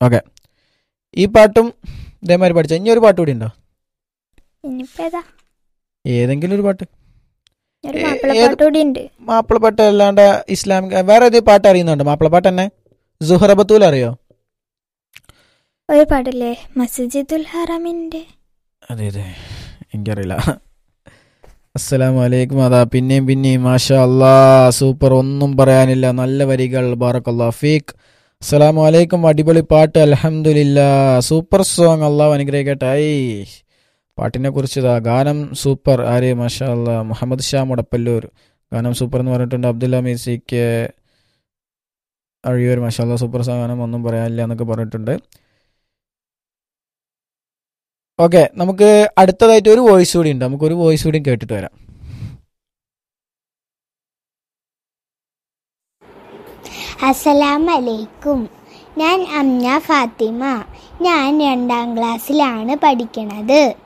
okay ഈ പാട്ടും ഇതേമാതിരി പഠിച്ച ഇനി ഒരു പാട്ട് കൂടി ഉണ്ടോ ഇനിയിപ്പോ ഏതാ ഏതെങ്കിലും ഒരു പാട്ട് ഒരു ഏ- മാപ്പിളപ്പാട്ട് കൂടി ഉണ്ട് മാപ്പിളപ്പാട്ട് അല്ലാണ്ട് ഇസ്ലാമിക വേറെ ഏതെങ്കിലും പാട്ട് അറിയുന്നുണ്ടോ മാപ്പിളപ്പാട്ട് തന്നെ സുഹറബത്തൂൽ അറിയോ ഒരു പാട്ടില്ലേ മസ്ജിദുൽ ഹറമിന്റെ അതെ അതെ എനിക്കറിയില്ല അസ്സലാമു അലൈക്കും അതാ പിന്നെയും പിന്നെയും മാഷാ അല്ലാ സൂപ്പർ ഒന്നും പറയാനില്ല നല്ല വരികൾ ബാറക്കല്ലാ ഫീഖ് അസ്സലാമു അലൈക്കും അടിപൊളി പാട്ട് അൽഹംദുലില്ല സൂപ്പർ സോങ് അള്ളാഹു അനുഗ്രഹിക്കട്ടെ ഐ പാട്ടിനെ കുറിച്ച് ഇതാ ഗാനം സൂപ്പർ ആര് മാഷാ അല്ലാ മുഹമ്മദ് ഷാ മുടപ്പല്ലൂർ ഗാനം സൂപ്പർ എന്ന് പറഞ്ഞിട്ടുണ്ട് അബ്ദുല്ല മീസിക്ക് അഴിയൂർ മാഷാ അല്ലാ സൂപ്പർ സോങ് ഗാനം ഒന്നും പറയാനില്ല എന്നൊക്കെ പറഞ്ഞിട്ടുണ്ട് ഓക്കെ നമുക്ക് അടുത്തതായിട്ട് ഒരു വോയിസ് കൂടി ഉണ്ട് നമുക്ക് ഒരു വോയിസ് കൂടി കേട്ടിട്ട് വരാം അസലാമലൈക്കും ഞാൻ അമ്ന ഫാത്തിമ ഞാൻ രണ്ടാം ക്ലാസ്സിലാണ് പഠിക്കണത്